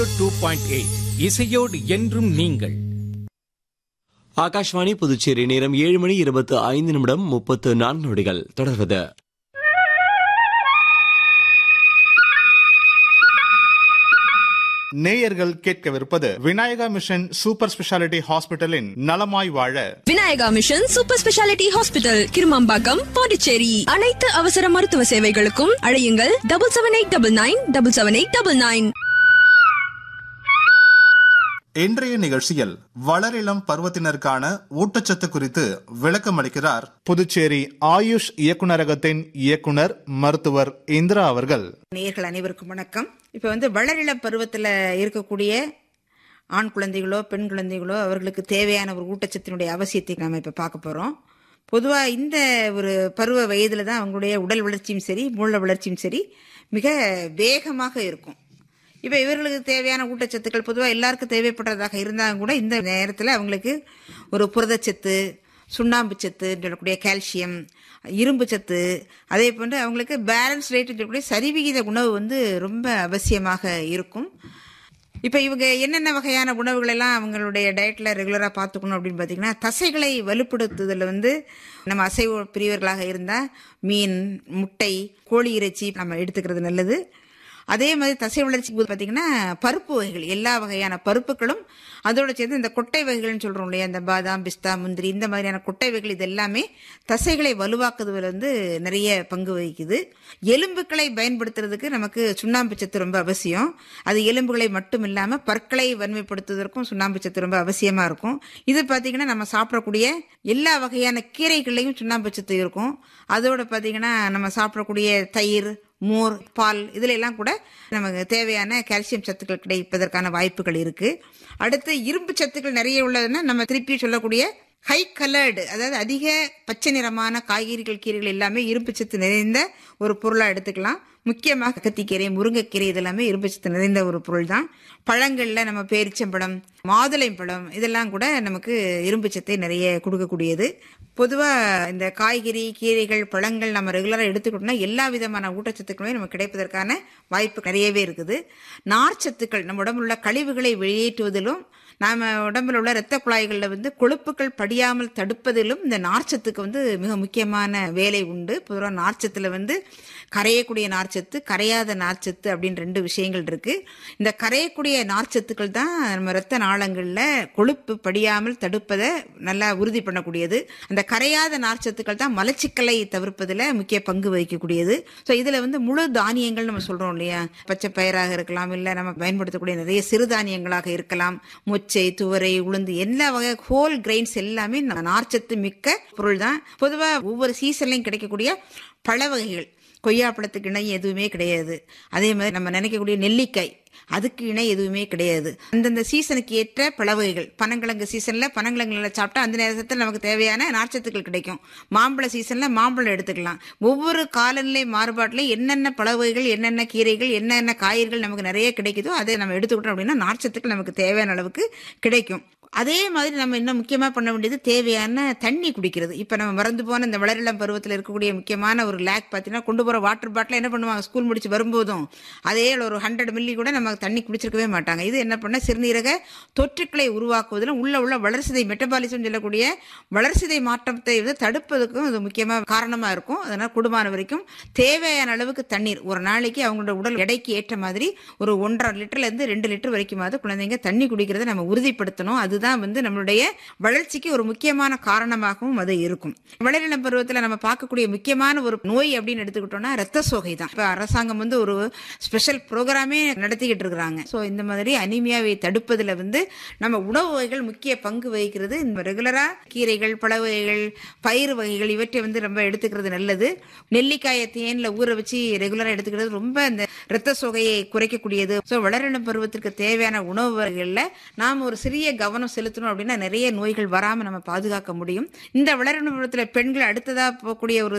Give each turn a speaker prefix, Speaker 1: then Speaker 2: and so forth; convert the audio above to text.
Speaker 1: two point eight இசையோடு என்றும் நீங்கள்
Speaker 2: ஆகாஷ்வாணி புதுச்சேரி நேரம் ஏழு மணி இருபத்து ஐந்து நிமிடம் முப்பத்து நான்கு நொடிகள் தொடர்வது
Speaker 3: நேயர்கள் கேட்கவிருப்பது விநாயகா மிஷன் சூப்பர் ஸ்பெஷாலிட்டி ஹாஸ்பிட்டலின் நலமாய் வாழ
Speaker 4: Vinayaka mission super speciality hospital Kirumampakkam Pondicherry அனைத்து அவசர மருத்துவ சேவைகளுக்கும் அழையுங்கள் double seven eight double nine double seven eight double nine
Speaker 3: இன்றைய நிகழ்ச்சியில் வளரிளம் பருவத்தினருக்கான ஊட்டச்சத்து குறித்து விளக்கம் அளிக்கிறார் புதுச்சேரி ஆயுஷ் இயக்குனரகத்தின் இயக்குனர் மருத்துவர் இந்திரா அவர்கள்
Speaker 5: நேயர்கள் அனைவருக்கும் வணக்கம் இப்போ வந்து வளரிள பருவத்தில் இருக்கக்கூடிய ஆண் குழந்தைகளோ பெண் குழந்தைகளோ அவர்களுக்கு தேவையான ஒரு ஊட்டச்சத்தினுடைய அவசியத்தை நாம் இப்போ பார்க்க போகிறோம் பொதுவாக இந்த ஒரு பருவ வயதில் தான் அவங்களுடைய உடல் வளர்ச்சியும் சரி மூல வளர்ச்சியும் சரி மிக வேகமாக இருக்கும் இப்போ இவர்களுக்கு தேவையான ஊட்டச்சத்துக்கள் பொதுவாக எல்லாருக்கும் தேவைப்படுறதாக இருந்தாலும் கூட இந்த நேரத்தில் அவங்களுக்கு ஒரு புரதச்சத்து சுண்ணாம்பு சத்து சொல்லக்கூடிய கால்சியம் இரும்பு சத்து அதே போன்று அவங்களுக்கு பேலன்ஸ் ரேட் சொல்லக்கூடிய சரிவிகித உணவு வந்து ரொம்ப அவசியமாக இருக்கும் இப்போ இவங்க என்னென்ன வகையான உணவுகள் எல்லாம் அவங்களுடைய டயட்டில் ரெகுலராக பார்த்துக்கணும் அப்படின்னு பார்த்தீங்கன்னா தசைகளை வலுப்படுத்துதல் வந்து நம்ம அசைவ பிரியவர்களாக இருந்தால் மீன் முட்டை கோழி இறைச்சி நம்ம எடுத்துக்கிறது நல்லது அதே மாதிரி தசை வளர்ச்சிக்கு போது பார்த்தீங்கன்னா பருப்பு வகைகள் எல்லா வகையான பருப்புகளும் அதோட சேர்ந்து இந்த கொட்டை வகைகள்னு சொல்கிறோம் இல்லையா இந்த பாதாம் பிஸ்தா முந்திரி இந்த மாதிரியான கொட்டை வகைகள் இது எல்லாமே தசைகளை வலுவாக்குவதில் வந்து நிறைய பங்கு வகிக்குது எலும்புகளை பயன்படுத்துறதுக்கு நமக்கு சுண்ணாம்பு சத்து ரொம்ப அவசியம் அது எலும்புகளை மட்டும் இல்லாமல் பற்களை வன்மைப்படுத்துவதற்கும் சுண்ணாம்பு சத்து ரொம்ப அவசியமாக இருக்கும் இது பார்த்தீங்கன்னா நம்ம சாப்பிடக்கூடிய எல்லா வகையான கீரைகள்லையும் சுண்ணாம்பு சத்து இருக்கும் அதோட பார்த்தீங்கன்னா நம்ம சாப்பிடக்கூடிய தயிர் மோர் பால் இதுல எல்லாம் கூட நமக்கு தேவையான கால்சியம் சத்துக்கள் கிடைப்பதற்கான வாய்ப்புகள் இருக்கு அடுத்து இரும்பு சத்துக்கள் நிறைய உள்ளதுன்னா நம்ம திருப்பி சொல்லக்கூடிய ஹை கலர்டு அதாவது அதிக பச்சை நிறமான காய்கறிகள் கீரைகள் எல்லாமே இரும்பு சத்து நிறைந்த ஒரு பொருளாக எடுத்துக்கலாம் முக்கியமாக கத்திக்கீரை முருங்கைக்கீரை இதெல்லாமே இரும்பு சத்து நிறைந்த ஒரு பொருள் தான் பழங்களில் நம்ம பேரிச்சம்பழம் மாதுளைப்பழம் இதெல்லாம் கூட நமக்கு இரும்பு சத்தை நிறைய கொடுக்கக்கூடியது பொதுவாக இந்த காய்கறி கீரைகள் பழங்கள் நம்ம ரெகுலராக எடுத்துக்கிட்டோம்னா எல்லா விதமான ஊட்டச்சத்துக்களுமே நமக்கு கிடைப்பதற்கான வாய்ப்பு நிறையவே இருக்குது நார்ச்சத்துக்கள் நம்ம உடம்புல உள்ள கழிவுகளை வெளியேற்றுவதிலும் நாம உடம்புல உள்ள இரத்த குழாய்களில் வந்து கொழுப்புகள் படியாமல் தடுப்பதிலும் இந்த நார்ச்சத்துக்கு வந்து மிக முக்கியமான வேலை உண்டு பொதுவாக நார்ச்சத்தில் வந்து கரையக்கூடிய நார்ச்சத்து கரையாத நார்ச்சத்து அப்படின்னு ரெண்டு விஷயங்கள் இருக்கு இந்த கரையக்கூடிய நார்ச்சத்துக்கள் தான் நம்ம இரத்த நாளங்களில் கொழுப்பு படியாமல் தடுப்பதை நல்லா உறுதி பண்ணக்கூடியது அந்த கரையாத நார்ச்சத்துக்கள் தான் மலச்சிக்கலை தவிர்ப்பதில் முக்கிய பங்கு வகிக்கக்கூடியது ஸோ இதில் வந்து முழு தானியங்கள் நம்ம சொல்கிறோம் இல்லையா பச்சை பயிராக இருக்கலாம் இல்லை நம்ம பயன்படுத்தக்கூடிய நிறைய சிறுதானியங்களாக இருக்கலாம் மொச்சை துவரை உளுந்து எல்லா வகை ஹோல் கிரெயின்ஸ் எல்லாமே நார்ச்சத்து மிக்க பொருள் தான் பொதுவாக ஒவ்வொரு சீசன்லையும் கிடைக்கக்கூடிய பழ வகைகள் கொய்யாப்பழத்துக்கு இணை எதுவுமே கிடையாது அதே மாதிரி நம்ம நினைக்கக்கூடிய நெல்லிக்காய் அதுக்கு இணை எதுவுமே கிடையாது அந்தந்த சீசனுக்கு ஏற்ற பழவகைகள் பனங்கிழங்கு சீசன்ல பனங்கிழங்குல சாப்பிட்டா அந்த நேரத்தில் நமக்கு தேவையான நார்ச்சத்துக்கள் கிடைக்கும் மாம்பழ சீசன்ல மாம்பழம் எடுத்துக்கலாம் ஒவ்வொரு காலநிலை மாறுபாட்டிலையும் என்னென்ன பழவகைகள் என்னென்ன கீரைகள் என்னென்ன காய்கறிகள் நமக்கு நிறைய கிடைக்குதோ அதை நம்ம எடுத்துக்கிட்டோம் அப்படின்னா நார்ச்சத்துக்கள் நமக்கு தேவையான அளவுக்கு கிடைக்கும் அதே மாதிரி நம்ம இன்னும் முக்கியமாக பண்ண வேண்டியது தேவையான தண்ணி குடிக்கிறது இப்போ நம்ம மறந்து போன இந்த வளரிளம் பருவத்தில் இருக்கக்கூடிய முக்கியமான ஒரு லேக் பார்த்தீங்கன்னா கொண்டு போகிற வாட்டர் பாட்டில் என்ன பண்ணுவாங்க ஸ்கூல் முடிச்சு வரும்போதும் அதே ஒரு ஹண்ட்ரட் மில்லி கூட நம்ம தண்ணி குடிச்சிருக்கவே மாட்டாங்க இது என்ன பண்ண சிறுநீரக தொற்றுக்களை உருவாக்குவதிலும் உள்ள உள்ள வளர்சிதை மெட்டபாலிசம் சொல்லக்கூடிய வளர்சிதை மாற்றத்தை வந்து தடுப்பதற்கும் இது முக்கியமாக காரணமாக இருக்கும் அதனால் குடும்பமான வரைக்கும் தேவையான அளவுக்கு தண்ணீர் ஒரு நாளைக்கு அவங்களோட உடல் எடைக்கு ஏற்ற மாதிரி ஒரு ஒன்றரை லிட்டர்லேருந்து ரெண்டு லிட்டர் வரைக்குமாவது குழந்தைங்க தண்ணி குடிக்கிறத நம்ம உறுதிப்படுத்தணும் அது அதுதான் வந்து நம்மளுடைய வளர்ச்சிக்கு ஒரு முக்கியமான காரணமாகவும் அது இருக்கும் வளரிளம் பருவத்தில் நம்ம பார்க்கக்கூடிய முக்கியமான ஒரு நோய் அப்படின்னு எடுத்துக்கிட்டோம்னா ரத்த சோகை தான் இப்போ அரசாங்கம் வந்து ஒரு ஸ்பெஷல் ப்ரோக்ராமே நடத்திக்கிட்டு இருக்கிறாங்க ஸோ இந்த மாதிரி அனிமியாவை தடுப்பதில் வந்து நம்ம உணவு வகைகள் முக்கிய பங்கு வகிக்கிறது இந்த ரெகுலராக கீரைகள் பழ வகைகள் பயிர் வகைகள் இவற்றை வந்து ரொம்ப எடுத்துக்கிறது நல்லது நெல்லிக்காயை தேனில் ஊற வச்சு ரெகுலராக எடுத்துக்கிறது ரொம்ப இந்த ரத்த சோகையை குறைக்கக்கூடியது ஸோ வளரிளம் பருவத்திற்கு தேவையான உணவு வகைகளில் நாம் ஒரு சிறிய கவனம் செலுத்தணும் அப்படின்னா நிறைய நோய்கள் வராமல் நம்ம பாதுகாக்க முடியும் இந்த வளரிளம் பருவத்தில் பெண்கள் அடுத்ததாக போகக்கூடிய ஒரு